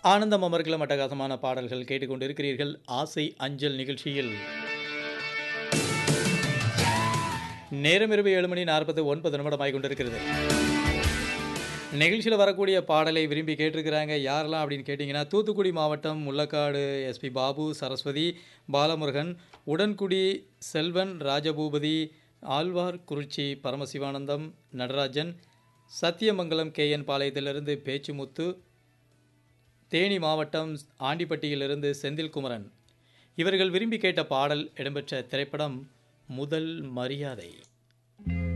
ஆனந்தம் அமர்கலம் அட்டகாசமான பாடல்கள் கேட்டுக்கொண்டிருக்கிறீர்கள் ஆசை அஞ்சல் நிகழ்ச்சியில் நேரம் இரவு ஏழு மணி நாற்பத்தி ஒன்பது நிமிடமாய் கொண்டிருக்கிறது நிகழ்ச்சியில் வரக்கூடிய பாடலை விரும்பி கேட்டிருக்கிறாங்க யாரெல்லாம் அப்படின்னு கேட்டிங்கன்னா தூத்துக்குடி மாவட்டம் Mullakkadu S P Babu Saraswathi Balamurugan Udangudi Selvan Rajabhupathi Alwarkurichi Paramasivanandam Natarajan Sathyamangalam K N பாளையத்திலிருந்து பேச்சுமுத்து தேனி மாவட்டம் ஆண்டிப்பட்டியிலிருந்து செந்தில்குமரன் இவர்கள் விரும்பி கேட்ட பாடல் இடம்பெற்ற திரைப்படம் முதல் மரியாதை